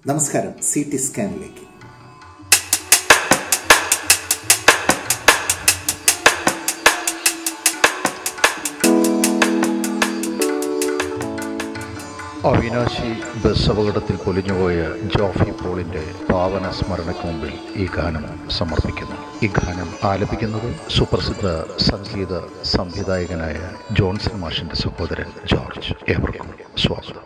നമസ്കാരം C T സ്കാനിലേക്ക് Avinashi bus അപകടത്തിൽ പൊലിഞ്ഞുപോയ ജോഫി പോളിന്റെ പാവന സ്മരണയ്ക്ക് മുമ്പിൽ ഈ ഗാനം സമർപ്പിക്കുന്നു ഈ ഗാനം ആലപിക്കുന്നത് സുപ്രസിദ്ധ സംഗീത സംവിധായകനായ ജോൺസൺ മാഷിന്റെ സഹോദരൻ ജോർജ് ഏവർക്കും സ്വാഗതം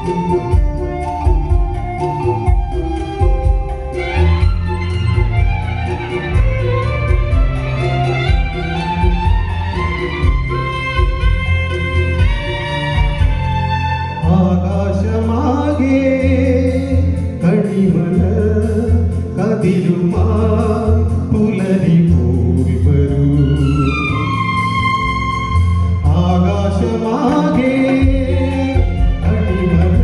ആകാശമാകെ കണിമല കതിരുമായി പുലരി പോയി വരൂ ആകാശമാകെ കണിമല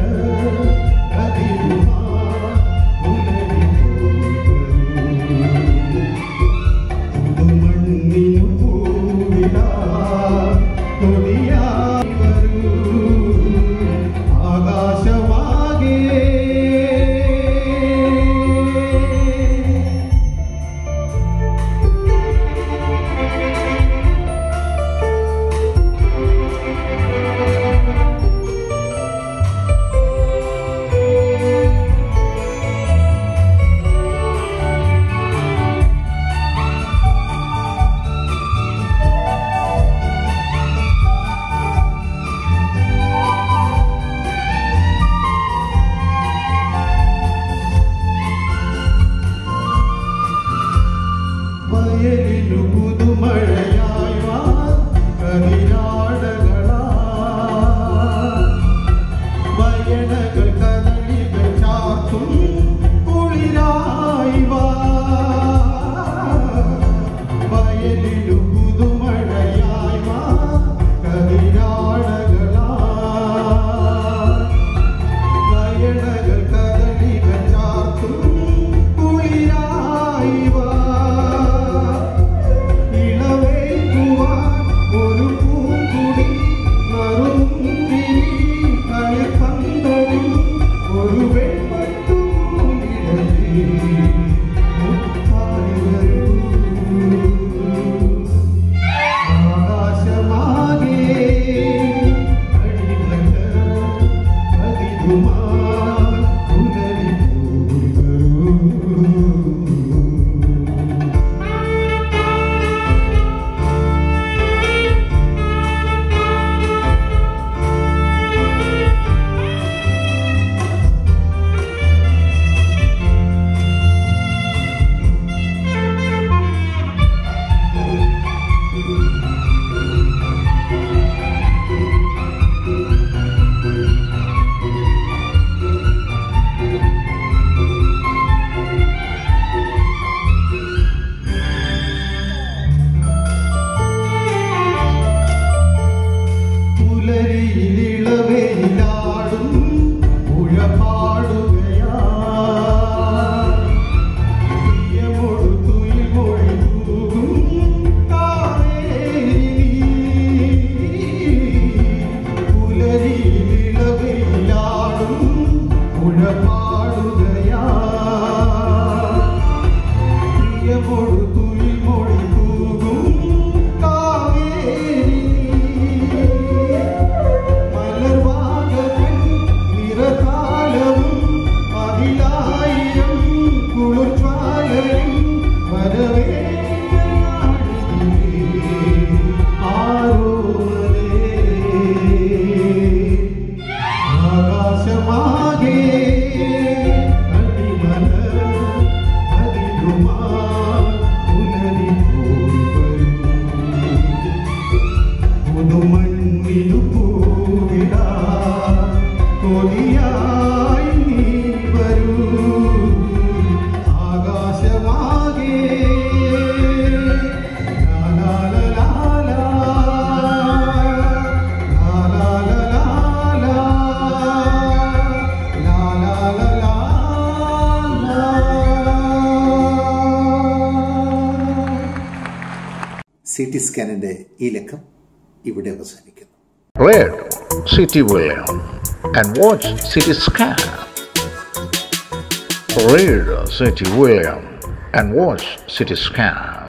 കതിരുമായി പുലരി പോയി വരൂ പുതുമണ്ണിനു പൂവിടാ കൊടിയായി വരൂ ആകാശമാകെ വയലിനു പുതുമഴയായി വാ കതിരാടകളാ വയനകൾ കദളികൾ ചാർത്തും കുളിരായി വാ വയലിനു പുതുമഴയായി വാ കതിരാടകളാ വയനകൾ കദളികൾ ചാർത്തും കുളിരായി വാ ഇളവേൽക്കുവാൻ ഒരു പൂങ്കുടി നറുമുന്തിരി കളിപ്പന്തലിൽ ഒരു വെൺപട്ടുമിടലിൽ മുത്തായി വരൂ. ആകാശമാകെ അടിമല അതിരുമായി പുലരി പോയി വരൂ പുലരിയിലിളവയിലാടും പുഴ പാടുകയാ പ്രിയമൊടു തുയിൽമൊഴി തൂകും കാവേരി പുലരിയിലിളവയിലാടും പുഴ പാടുകയാ പ്രിയമൊടു തുയിൽമൊഴി തൂകും കാവേരി മലർവാകകൾ നിറകാലവും അതിലായിരം കുളിർജ്വാലയും വരവേൽക്കുകയാണിതിലേ. ആരോമലേ. ആകാശമാകെ അടിമല അതിലുമായി പുലരി പോയി വരൂ പുതുമണ്ണിനു പൂവിടാ കൊടിയായി നീ വരൂ ആകാശമാകെ ലാലാലലാലാ, ലാലാലലാലാ, ലാലാലലാലാ. സി ടി സ്കാനിന്റെ ഈ ലക്കം ഇവിടെ അവസാനിക്കുന്നു Read City William and watch City Scan. Read City William and watch City Scan.